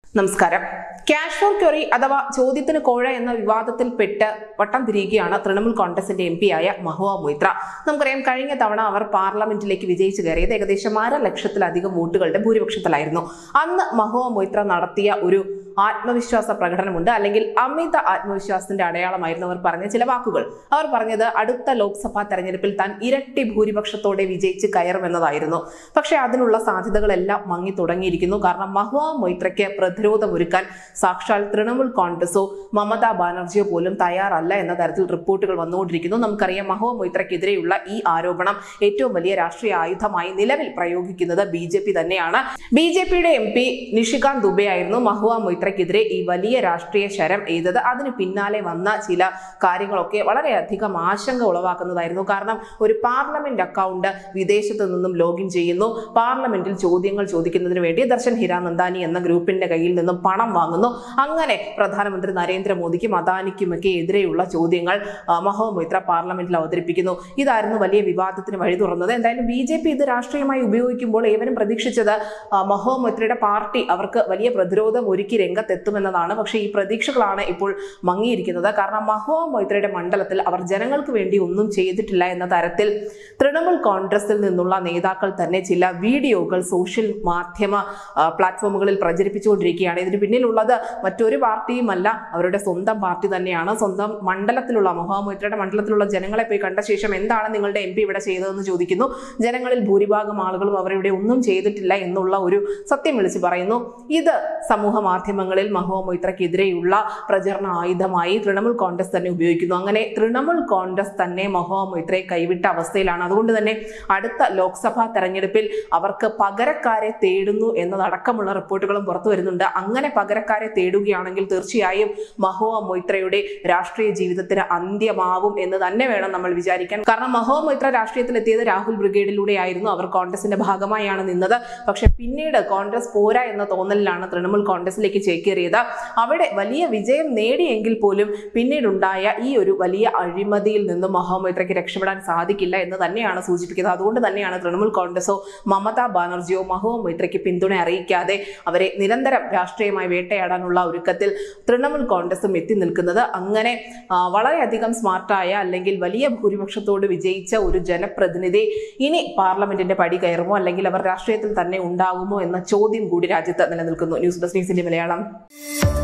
നമസ്കാരം cash four query അഥവാ ചോദ്യത്തിന് കോഴ എന്ന വിവാദത്തിൽപ്പെട്ട് വട്ടം തിരിയുകയാണ് തൃണമൂൽ കോൺഗ്രസിന്റെ എം ആയ മഹുവ മൊയ്ത്ര നമുക്കറിയാം കഴിഞ്ഞ തവണ അവർ പാർലമെന്റിലേക്ക് വിജയിച്ചു കയറിയത് ഏകദേശം അര ലക്ഷത്തിലധികം വോട്ടുകളുടെ ഭൂരിപക്ഷത്തിലായിരുന്നു അന്ന് മഹുവ മൊയ്ത്ര നടത്തിയ ഒരു ആത്മവിശ്വാസ പ്രകടനമുണ്ട് അല്ലെങ്കിൽ അമിത ആത്മവിശ്വാസത്തിന്റെ അടയാളമായിരുന്നു അവർ പറഞ്ഞ ചില വാക്കുകൾ അവർ പറഞ്ഞത് അടുത്ത ലോക്സഭാ തെരഞ്ഞെടുപ്പിൽ താൻ ഇരട്ടി ഭൂരിപക്ഷത്തോടെ വിജയിച്ച് കയറുമെന്നതായിരുന്നു പക്ഷേ അതിനുള്ള സാധ്യതകളെല്ലാം മങ്ങി തുടങ്ങിയിരിക്കുന്നു കാരണം മഹുവ മൊയ്ത്രയ്ക്ക് പ്രതിരോധമൊരുക്കാൻ സാക്ഷാൽ തൃണമൂൽ കോൺഗ്രസോ മമതാ ബാനർജിയോ പോലും തയ്യാറല്ല എന്ന തരത്തിൽ റിപ്പോർട്ടുകൾ വന്നുകൊണ്ടിരിക്കുന്നു നമുക്കറിയാം മഹുവ മൊയ്ത്രയ്ക്കെതിരെയുള്ള ഈ ആരോപണം ഏറ്റവും വലിയ രാഷ്ട്രീയ ആയുധമായി നിലവിൽ പ്രയോഗിക്കുന്നത് ബി ജെ പി തന്നെയാണ് ബി ജെ പിയുടെ എം പി നിഷികാന്ത് ദുബെ ആയിരുന്നു മഹുവ മൊയ്ത്രയ്ക്കെതിരെ ഈ വലിയ രാഷ്ട്രീയ ശരം എയ്തത് അതിന് പിന്നാലെ വന്ന ചില കാര്യങ്ങളൊക്കെ വളരെയധികം ആശങ്ക ഉളവാക്കുന്നതായിരുന്നു കാരണം ഒരു പാർലമെന്റ് അക്കൗണ്ട് വിദേശത്ത് നിന്നും ലോഗിൻ ചെയ്യുന്നു പാർലമെന്റിൽ ചോദ്യങ്ങൾ ചോദിക്കുന്നതിന് വേണ്ടി ദർശൻ ഹിരാനന്ദാനി എന്ന ഗ്രൂപ്പിന്റെ കയ്യിൽ നിന്നും പണം വാങ്ങുന്നു അങ്ങനെ പ്രധാനമന്ത്രി നരേന്ദ്രമോദിക്കും അദാനിക്കുമൊക്കെ എതിരെയുള്ള ചോദ്യങ്ങൾ ആ, മഹോ മൊയ്ത്ര പാർലമെന്റിൽ അവതരിപ്പിക്കുന്നു ഇതായിരുന്നു വലിയ വിവാദത്തിന് വഴി തുറന്നത് എന്തായാലും ബി ജെ പി ഇത് രാഷ്ട്രീയമായി ഉപയോഗിക്കുമ്പോൾ ഏവരും പ്രതീക്ഷിച്ചത് ആ, മഹോ മൊയ്ത്രയുടെ പാർട്ടി അവർക്ക് വലിയ പ്രതിരോധം ഒരുക്കി രംഗത്തെത്തുമെന്നതാണ് പക്ഷേ ഈ പ്രതീക്ഷകളാണ് ഇപ്പോൾ മങ്ങിയിരിക്കുന്നത് കാരണം മഹോ മൊയ്ത്രയുടെ മണ്ഡലത്തിൽ അവർ ജനങ്ങൾക്ക് വേണ്ടി ഒന്നും ചെയ്തിട്ടില്ല എന്ന തരത്തിൽ തൃണമൂൽ കോൺഗ്രസിൽ നിന്നുള്ള നേതാക്കൾ തന്നെ ചില വീഡിയോകൾ സോഷ്യൽ മാധ്യമ ആ, പ്ലാറ്റ്ഫോമുകളിൽ പ്രചരിപ്പിച്ചുകൊണ്ടിരിക്കുകയാണ് ഇതിന് പിന്നിലുള്ളത് മറ്റൊരു പാർട്ടിയുമല്ല അവരുടെ സ്വന്തം പാർട്ടി തന്നെയാണ് സ്വന്തം മണ്ഡലത്തിലുള്ള മഹാമൊയ്ത്രയുടെ മണ്ഡലത്തിലുള്ള ജനങ്ങളെ പോയി കണ്ട ശേഷം എന്താണ് നിങ്ങളുടെ എം പി ഇവിടെ ചെയ്തതെന്ന് ചോദിക്കുന്നു ജനങ്ങളിൽ ഭൂരിഭാഗം ആളുകളും അവരിവിടെ ഒന്നും ചെയ്തിട്ടില്ല എന്നുള്ള ഒരു സത്യം വിളിച്ചു പറയുന്നു ഇത് സമൂഹ മാധ്യമങ്ങളിൽ മഹുവ മൊയ്ത്രയ്ക്കെതിരെയുള്ള പ്രചരണ ആയുധമായി തൃണമൂൽ കോൺഗ്രസ് തന്നെ ഉപയോഗിക്കുന്നു അങ്ങനെ തൃണമൂൽ കോൺഗ്രസ് തന്നെ മഹുവ മൊയ്ത്രയെ കൈവിട്ട അവസ്ഥയിലാണ് അതുകൊണ്ട് തന്നെ അടുത്ത ലോക്സഭാ തെരഞ്ഞെടുപ്പിൽ അവർക്ക് പകരക്കാരെ തേടുന്നു എന്നതടക്കമുള്ള റിപ്പോർട്ടുകളും പുറത്തു വരുന്നുണ്ട് അങ്ങനെ പകരക്കാരെ തേടുകയാണെങ്കിൽ തീർച്ചയായും മഹുവ മൊയ്ത്രയുടെ രാഷ്ട്രീയ ജീവിതത്തിന് അന്ത്യമാവും എന്ന് തന്നെ വേണം നമ്മൾ വിചാരിക്കാൻ കാരണം മഹുവ മൊയ്ത്ര രാഷ്ട്രീയത്തിൽ എത്തിയത് രാഹുൽ ബ്രിഗേഡിലൂടെയായിരുന്നു അവർ കോൺഗ്രസിന്റെ ഭാഗമായാണ് നിന്നത് പക്ഷെ പിന്നീട് കോൺഗ്രസ് പോരാ എന്ന തോന്നലിലാണ് തൃണമൂൽ കോൺഗ്രസിലേക്ക് ചേക്കേറിയത് അവിടെ വലിയ വിജയം നേടിയെങ്കിൽ പോലും പിന്നീടുണ്ടായ ഈ ഒരു വലിയ അഴിമതിയിൽ നിന്നും മഹാമൈത്രയ്ക്ക് രക്ഷപ്പെടാൻ സാധിക്കില്ല എന്ന് തന്നെയാണ് സൂചിപ്പിക്കുന്നത് അതുകൊണ്ട് തന്നെയാണ് തൃണമൂൽ കോൺഗ്രസോ മമതാ ബാനർജിയോ മഹുവ മൈത്രയ്ക്ക് പിന്തുണ അറിയിക്കാതെ അവരെ നിരന്തരം രാഷ്ട്രീയമായി വേട്ടയാടാനുള്ള ഒരുക്കത്തിൽ തൃണമൂൽ കോൺഗ്രസും എത്തി നിൽക്കുന്നത് അങ്ങനെ ആ, വളരെയധികം സ്മാർട്ടായ അല്ലെങ്കിൽ വലിയ ഭൂരിപക്ഷത്തോട് വിജയിച്ച ഒരു ജനപ്രതിനിധി ഇനി പാർലമെന്റിന്റെ പടി കയറുമോ അല്ലെങ്കിൽ അവർ രാഷ്ട്രീയത്തിൽ തന്നെ ഉണ്ടാകുമോ എന്ന ചോദ്യം കൂടി രാജ്യത്ത് നിലനിൽക്കുന്നു ന്യൂസ് ഡെസ്ക് ന്യൂസിന്റെ മലയാളം